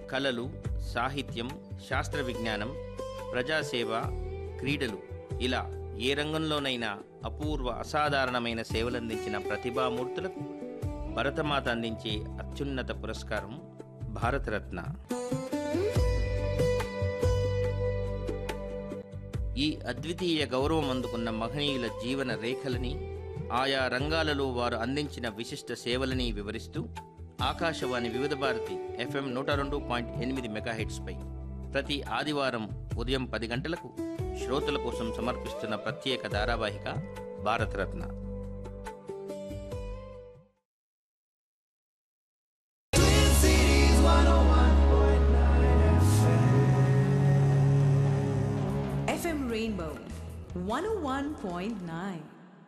కళలు సాహిత్యం శాస్త్ర విజ్ఞానం ప్రజాసేవ క్రీడలు ఇలా ఏ రంగంలోనైనా అపూర్వ అసాధారణమైన సేవలందించిన ప్రతిభామూర్తులకు భరతమాత అందించే అత్యున్నత పురస్కారం భారతరత్న ఈ అద్వితీయ గౌరవం అందుకున్న మహనీయుల జీవన రేఖలని ఆయా రంగాలలో వారు అందించిన విశిష్ట సేవలని వివరిస్తూ ఆకాశవాణి వివిధ భారతి ఎఫ్ఎం నూట రెండు పాయింట్ ఎనిమిది మెగాహెట్స్పై ప్రతి ఆదివారం ఉదయం పది గంటలకు శ్రోతల కోసం సమర్పిస్తున్న ప్రత్యేక ధారావాహిక భారతరత్న FM Rainbow 101.9.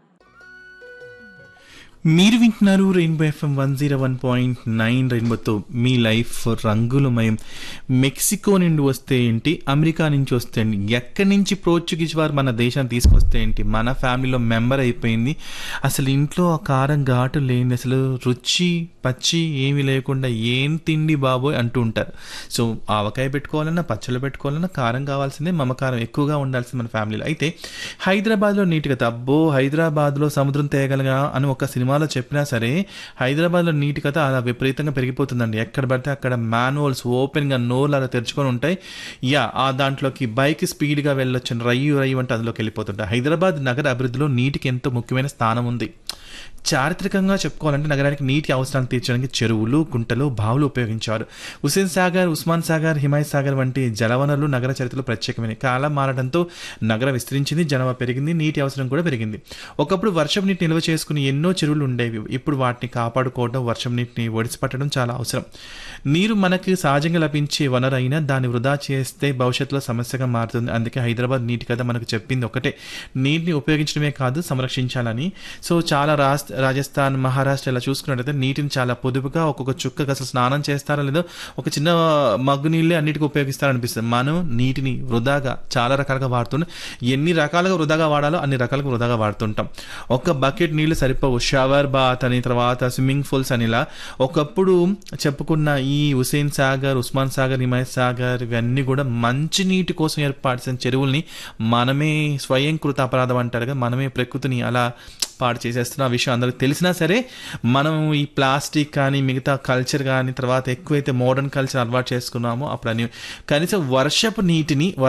మీరు వింటున్నారు rainbow FM one zero one point nine రెయిన్బోతో మీ లైఫ్ రంగులమయం మెక్సికో నుండి వస్తే ఏంటి అమెరికా నుంచి వస్తే ఏంటి ఎక్కడి నుంచి పోర్చుగీస్ వారు మన దేశాన్ని తీసుకొస్తే ఏంటి మన ఫ్యామిలీలో మెంబర్ అయిపోయింది అసలు ఇంట్లో ఆ కారం ఘాటు లేని అసలు రుచి పచ్చి ఏమీ లేకుండా ఏం తిండి బాబోయ్ అంటూ ఉంటారు సో ఆవకాయ పెట్టుకోవాలన్నా పచ్చళ్ళు పెట్టుకోవాలన్నా కారం కావాల్సిందే మమకారం ఎక్కువగా ఉండాల్సింది మన ఫ్యామిలీలో అయితే హైదరాబాద్లో నీట్గా అబ్బో హైదరాబాద్లో సముద్రం తేగలగా అని ఒక సినిమాలో చెప్పినా సరే హైదరాబాద్లో నీటి కథ అలా విపరీతంగా పెరిగిపోతుందండి ఎక్కడ పడితే అక్కడ మాన్యువల్స్ ఓపెన్గా నోర్లు అలా తెరుచుకొని ఉంటాయి యా ఆ దాంట్లోకి బైక్ స్పీడ్గా వెళ్ళొచ్చు రయ్యు రయ్యు అంటే అందులోకి వెళ్ళిపోతుంటాయి హైదరాబాద్ నగర అభివృద్ధిలో నీటికి ఎంతో ముఖ్యమైన స్థానం ఉంది చారిత్రకంగా చెప్పుకోవాలంటే నగరానికి నీటి అవసరాలు తీర్చడానికి చెరువులు గుంటలు బావులు ఉపయోగించారు హుసేన్ సాగర్ ఉస్మాన్ సాగర్ హిమాయత్ సాగర్ వంటి జలవనరులు నగర చరిత్రలో ప్రత్యేకమైన కాలం మారడంతో నగరం విస్తరించింది జనాభా పెరిగింది నీటి అవసరం కూడా పెరిగింది ఒకప్పుడు వర్షం నీటి నిల్వ చేసుకుని ఎన్నో చెరువులు ఉండేవి ఇప్పుడు వాటిని కాపాడుకోవడం వర్షం నీటిని ఒడిసిపట్టడం చాలా అవసరం నీరు మనకి సహజంగా లభించే వనరు అయినా దాన్ని వృధా చేస్తే భవిష్యత్తులో సమస్యగా మారుతుంది అందుకే హైదరాబాద్ నీటి కథ మనకు చెప్పింది ఒకటే నీటిని ఉపయోగించడమే కాదు సంరక్షించాలని సో చాలా రాస్ రాజస్థాన్ మహారాష్ట్ర ఇలా చూసుకున్నట్టయితే నీటిని చాలా పొదుపుగా ఒక్కొక్క చుక్కగా అసలు స్నానం చేస్తారో లేదో ఒక చిన్న మగ్గు నీళ్ళే అన్నిటికీ ఉపయోగిస్తారనిపిస్తుంది మనం నీటిని వృధాగా చాలా రకాలుగా వాడుతున్నాం ఎన్ని రకాలుగా వృధాగా వాడాలో అన్ని రకాలుగా వృధాగా వాడుతుంటాం ఒక బకెట్ నీళ్లు సరిపోవు షవర్ బాత్ అని తర్వాత స్విమ్మింగ్ పూల్స్ అని ఇలా ఒకప్పుడు చెప్పుకున్న ఈ హుసేన్ సాగర్ ఉస్మాన్ సాగర్ హిమాయత్ సాగర్ ఇవన్నీ కూడా మంచి నీటి కోసం ఏర్పాటు చేసిన చెరువుల్ని మనమే స్వయంకృత అపరాధం అంటారు కదా మనమే ప్రకృతిని అలా పాడు చేసేస్తున్న ఆ విషయం అందరికి తెలిసినా సరే మనం ఈ ప్లాస్టిక్ కానీ మిగతా కల్చర్ కానీ తర్వాత ఎక్కువైతే మోడర్న్ కల్చర్ అలవాటు చేసుకున్నామో అప్పుడు అని కనీసం వర్షపు నీటిని